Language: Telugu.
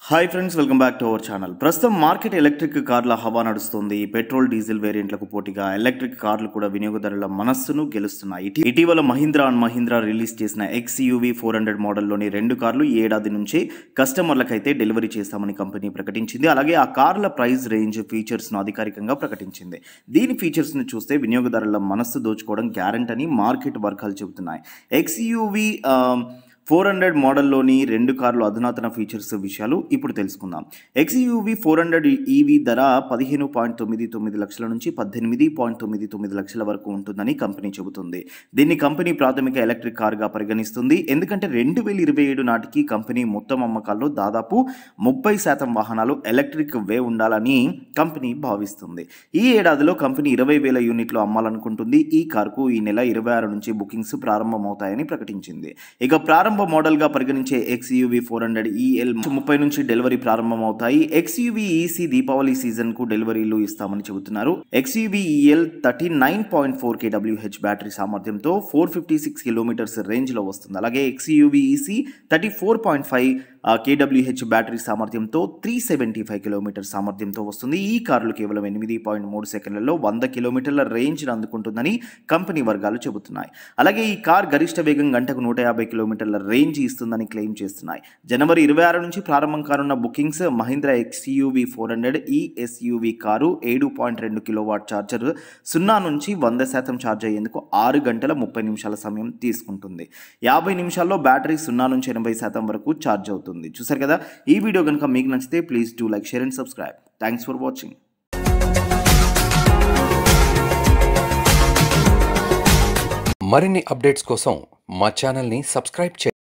hi friends welcome back to our channel ప్రస్తుతం మార్కెట్ ఎలక్ట్రిక్ కార్ల హవా నడుస్తుంది పెట్రోల్ డీజిల్ వేరియంట్లకు పోటీగా ఎలక్ట్రిక్ కార్లు కూడా వినియోగదారుల మనస్సును గెలుస్తున్నాయి ఇటీ- ఇటీవల మహీంద్రా అండ్ మహీంద్రా రిలీజ్ చేసిన ఎక్స్ యూవీ ఫోర్ హండ్రెడ్ మోడల్లోని రెండు కార్లు ఈ ఏడాది నుంచే కస్టమర్లకైతే డెలివరీ చేస్తామని కంపెనీ ప్రకటించింది అలాగే ఆ కార్ల ప్రైస్ రేంజ్ ఫీచర్స్ను అధికారికంగా ప్రకటించింది దీని ఫీచర్స్ను చూస్తే వినియోగదారుల మనస్సు దోచుకోవడం గ్యారెంటీ అని మార్కెట్ వర్గాలు చెబుతున్నాయి ఎక్స్ యూవీ ఫోర్ హండ్రెడ్ మోడల్లోని రెండు కార్లు అధునాతన ఫీచర్స్ విషయాలు ఇప్పుడు తెలుసుకుందాం ఎక్స్యూవి ఫోర్ హండ్రెడ్ ఈవీ ధర పదిహేను పాయింట్ తొమ్మిది తొమ్మిది లక్షల నుంచి పద్దెనిమిది పాయింట్ తొమ్మిది తొమ్మిది లక్షల వరకు ఉంటుందని కంపెనీ చెబుతుంది దీన్ని కంపెనీ ప్రాథమిక ఎలక్ట్రిక్ కార్గా పరిగణిస్తుంది ఎందుకంటే రెండు వేల ఇరవై ఏడు నాటికి కంపెనీ మొత్తం అమ్మకాల్లో దాదాపు ముప్పై శాతం వాహనాలు ఎలక్ట్రిక్ వే ఉండాలని కంపెనీ భావిస్తుంది ఈ ఏడాదిలో కంపెనీ ఇరవై వేల యూనిట్లు అమ్మాలనుకుంటుంది ఈ కార్కు ఈ నెల ఇరవై ఆరు నుంచి బుకింగ్స్ ప్రారంభమవుతాయని ప్రకటించింది ఇక ప్రారంభ మోడల్గా పరిగణించే ఎక్స్యూవీ ఫోర్ హండ్రెడ్ ఈఎల్ ముప్పై నుంచి డెలివరీ ప్రారంభమవుతాయి ఎక్స్యూవీ ఈసీ దీపావళి సీజన్ కు డెలివరీలు ఇస్తామని చెబుతున్నారు XUV EL thirty nine point four KWH battery సామర్థ్యంతో four fifty six kilometers range లో వస్తుంది అలాగే XUV EC thirty four point five KWH battery సామర్థ్యంతో త్రీ సెవెంటీ ఫైవ్ కిలోమీటర్ సామర్థ్యంతో వస్తుంది ఈ కార్లు కేవలం ఎనిమిది పాయింట్ మూడు సెకండ్లలో వంద కిలోమీటర్ల రేంజ్ అందుకుంటుందని కంపెనీ వర్గాలు చెబుతున్నాయి అలాగే ఈ కార్ గరిష్ట వేగం గంటకు నూట యాభై కిలోమీటర్ల రేంజ్ ఇస్తుందని క్లెయిమ్ చేస్తున్నాయి జనవరి ఇరవై ఆరు నుంచి ప్రారంభం కానున్న bookings Mahindra XUV four hundred ఈ ఎస్యూవీ కారు ఏడు పాయింట్ రెండు కిలోవాట్ ఛార్జర్ సున్నా నుంచి వంద శాతం ఛార్జ్ అయ్యేందుకు ఆరు గంటల ముప్పై నిమిషాల సమయం తీసుకుంటుంది యాభై నిమిషాల్లో బ్యాటరీ సున్నా నుంచి ఎనభై శాతం వరకు ఛార్జ్ అవుతుంది చూసారు కదా ఈ వీడియో కనుక మీకు నచ్చితే please do like share and subscribe thanks for watching మరిన్ని అప్డేట్స్ కోసం మా ఛానల్ని సబ్స్క్రైబ్ చేయండి